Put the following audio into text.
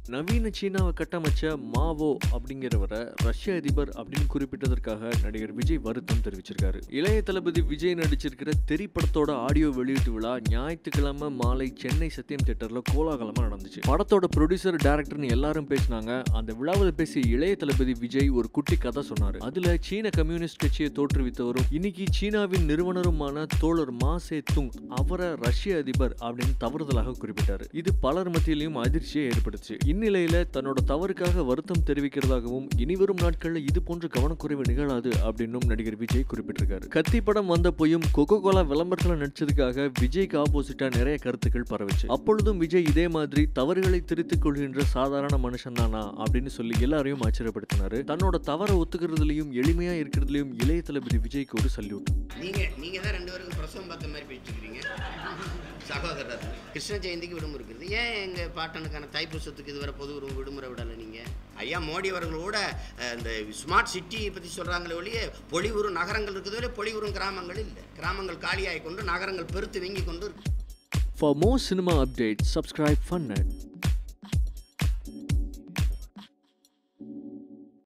நவீன சீனாவை கட்டமைச்ச மாவோ அப்படிங்கிறவரை ரஷ்ய அதிபர் அப்படின்னு குறிப்பிட்டதற்காக நடிகர் விஜய் வருத்தம் தெரிவிச்சிருக்காரு இளைய தளபதி விஜய் நடிச்சிருக்கிற தெரி படத்தோட ஆடியோ வெளியீட்டு விழா ஞாயிற்றுக்கிழமை மாலை சென்னை சத்தியம் தியேட்டர்ல கோலாகலமா நடந்துச்சு படத்தோட ப்ரொடியூசர் டைரக்டர்னு எல்லாரும் பேசினாங்க அந்த விழாவில் பேசிய இளைய தளபதி விஜய் ஒரு குட்டி கதை சொன்னாரு அதுல சீன கம்யூனிஸ்ட் கட்சியை தோற்றுவித்தவரும் இன்னைக்கு சீனாவின் நிறுவனருமான தோழர் மா சே துங் அவரை ரஷ்ய அதிபர் அப்படின்னு தவறுதலாக குறிப்பிட்டாரு இது பலர் மத்தியிலையும் அதிர்ச்சியை ஏற்படுச்சு இந்நிலையில தன்னோட தவறுக்காக வருத்தம் தெரிவிக்கிறதாகவும் இனிவரும் நாட்கள்ல இது போன்ற கவனக்குறைவு நிகழாது அப்படின்னும் நடிகர் விஜய் குறிப்பிட்டிருக்காரு கத்தி படம் வந்த போயும் கொக்கோ கோலா விளம்பரத்துல நடிச்சதுக்காக விஜய்க்கு ஆப்போசிட்டா நிறைய கருத்துக்கள் பரவுச்சு அப்பொழுதும் விஜய் இதே மாதிரி தவறுகளை திருத்திக் கொள்கின்ற சாதாரண மனுஷன் தானா அப்படின்னு சொல்லி எல்லாரையும் ஆச்சரியப்படுத்தினாரு தன்னோட தவறை ஒத்துக்கிறதுலயும் எளிமையா இருக்கிறதுலயும் இளைய தளபதி விஜய்க்கு ஒரு சல்யூட் நீங்க நீங்க தான் ரெண்டு பேருக்கும் பிரசவம் பார்த்த மாதிரி பேசிக்கிறீங்க சகோதரர் கிருஷ்ண ஜெயந்திக்கு விடுமுறை இருக்குது ஏன் எங்க பாட்டனுக்கான தைப்பூசத்துக்கு இதுவரை பொது ஒரு விடுமுறை விடலை நீங்க ஐயா மோடி அவர்களோட அஹ், இந்த ஸ்மார்ட் சிட்டி பத்தி சொல்றாங்களே ஒழிய பொலிவுறும் நகரங்கள் இருக்குது ஒழிய பொலிவுறும் கிராமங்கள் இல்லை கிராமங்கள் காலியாகி கொண்டு நகரங்கள் பெருத்து வீங்கி கொண்டு இருக்கு For more cinema updates, subscribe FunNet.